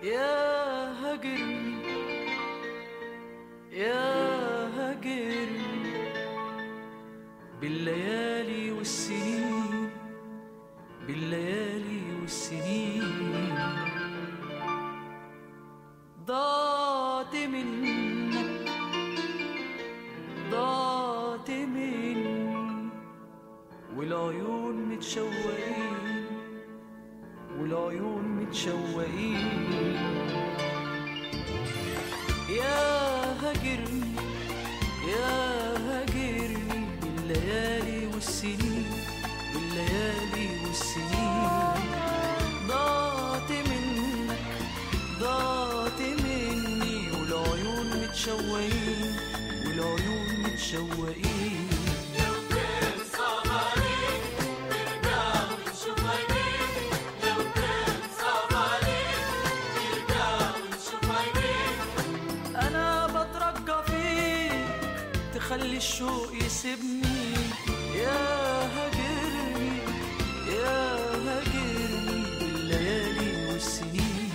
يا هاجرني يا هاجرني بالليالي والسنين بالليالي والسنين ضاعت منك ضاعت مني والعيون متشوقين والعيون متشوقين يا هاجرني يا هاجرني بالليالي والسنين بالليالي والسنين ضاعت منك ضاعت مني والعيون متشوقين والعيون متشوقين لو كان صعب عليك ترجع ونشوف عينيك لو كان صعب عليك ترجع ونشوف عينيك انا بترجى فيك تخلي الشوق يسيبني يا هاجرني يا هاجرني بالليالي والسنين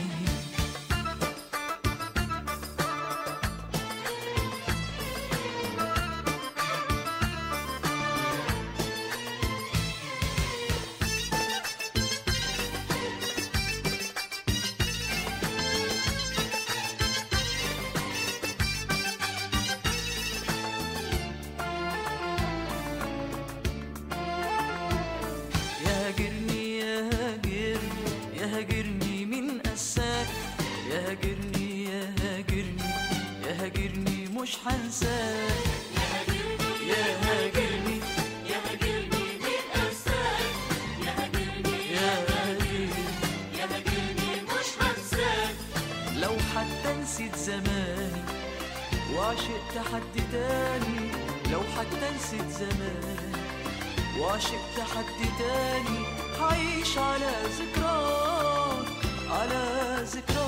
يا هاجرني يا هاجرني يا هاجرني من قساك يا هاجرني يا هاجرني يا هاجرني مش هنساك يا هاجرني يا هاجرني يا هاجرني من أنساك يا هاجرني يا هاجرني يا هاجرني مش هنساك لو حتى نسيت زماني وعشقت حد تاني لو حتى نسيت زماني وعشقت حد تاني هعيش على ذكراك على ذكراك